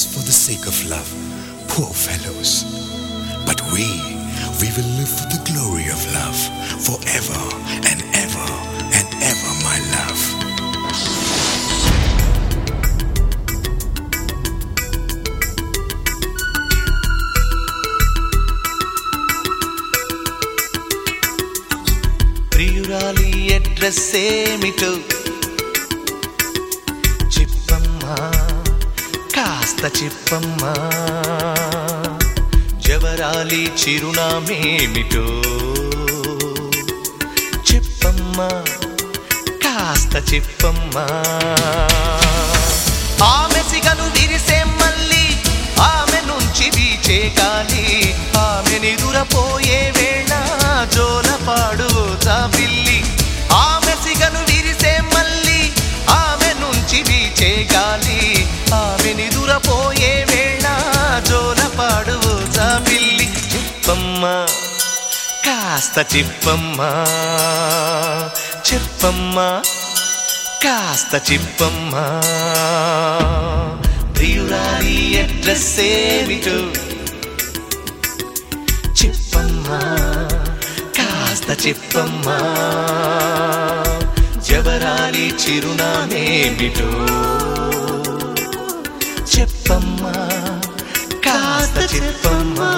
just for the sake of love. Poor fellows. But we, we will live for the glory of love forever and ever and ever, my love. ప్రియురాలి address ఏమిటో చెప్పమ్మా కాస్త చెప్పమ్మా జవరాలి చిరునామేమిటో చెప్పమ్మా కాస్త చెప్పమ్మా ఆమె సిగను విరిసే మళ్ళీ ఆమె నుంచి వీచే గాలి ఆమె నిదురపోయే వేళ జోలపాడు పిల్లి ఆమె సిగను విరిసే మళ్ళీ ఆమె నుంచి వీచే గాలి ఆమె నిదురపోయే వేళ జోలపాడు పిల్లి చెప్పమ్మా కాస్త చెప్పమ్మా చెప్పమ్మా కాస్త చెప్పమ్మా ప్రియురాలి అడ్రస్ ఏమిటో చెప్పమ్మా కాస్త చెప్పమ్మా జవరాలి చిరునామేమిటో చెప్పమ్మా కాస్త చెప్పమ్మా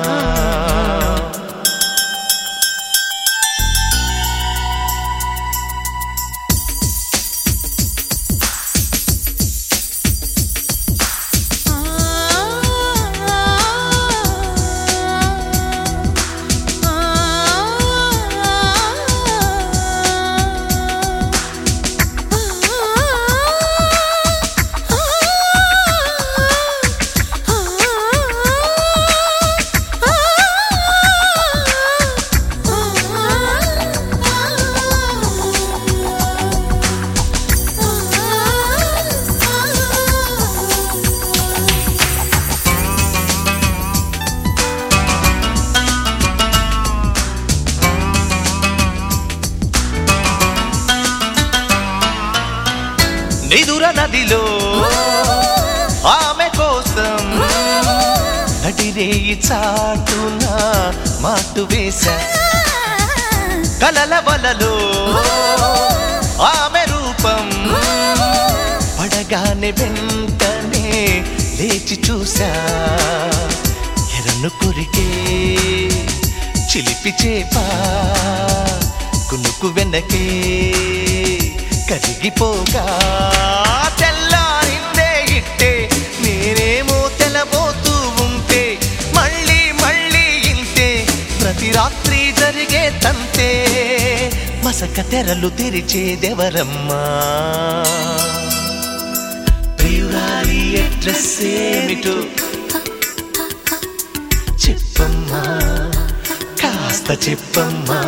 నిదుర నదిలో ఆమె కోసం నడిరేయి చాటున మాటు వేశా కలల వలలో ఆమె రూపం పడగానే వెంటనే లేచి చూసా ఎరను కొరికే చిలిపి చేపా కునుకు వెనకే కరిగిపోగా తెల్లారిందే ఇట్టే నేనేమో తెలబోతూ ఉంటే మళ్ళీ మళ్ళీ ఇంతే ప్రతి రాత్రి జరిగే తంతే మసక తెరలు తెరిచేదెవరమ్మా ప్రియురాలి అడ్రస్ ఏమిటో చెప్పమ్మా కాస్త చెప్పమ్మా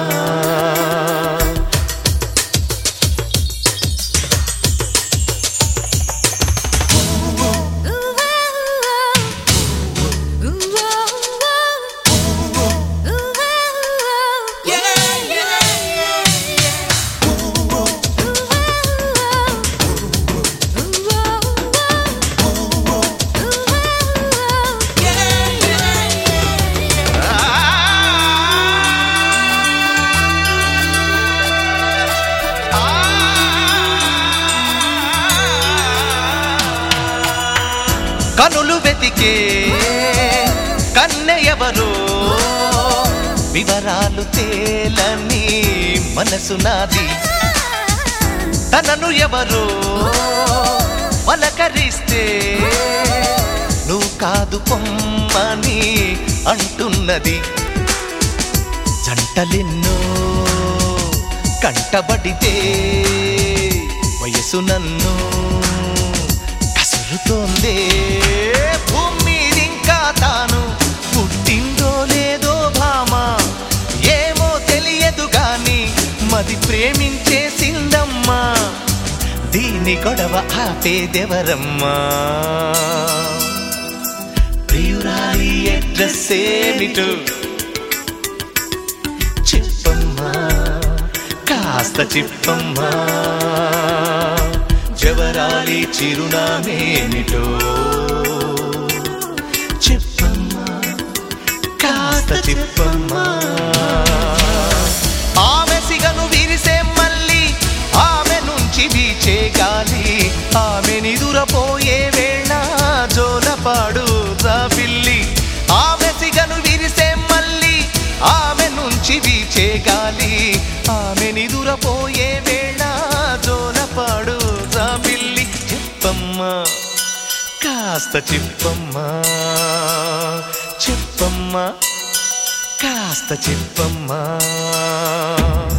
కనులు వెతికే కన్నె ఎవరో వివరాలు తేలని మనసు నాది తనను ఎవరో పలకరిస్తే నువ్వు కాదు పొమ్మని అంటున్నది జంటలెన్నో కంటబడితే వయసు నన్ను కసురుతోందే భూమి ఇంకా తాను పుట్టిందో లేదో భామా ఏమో తెలియదు గాని మది ప్రేమించేసిందమ్మా దీని గొడవ ఆపేదెవరమ్మా ప్రియురాలి అడ్రస్ ఏమిటో చెప్పమ్మా కాస్త చెప్పమ్మా జవరాలి చిరునామేమిటో వీచే గాలి ఆమె నిదురపోయే వేళ జోలపాడు జాబిల్లి చెప్పమ్మా కాస్త చెప్పమ్మా చెప్పమ్మా కాస్త చెప్పమ్మా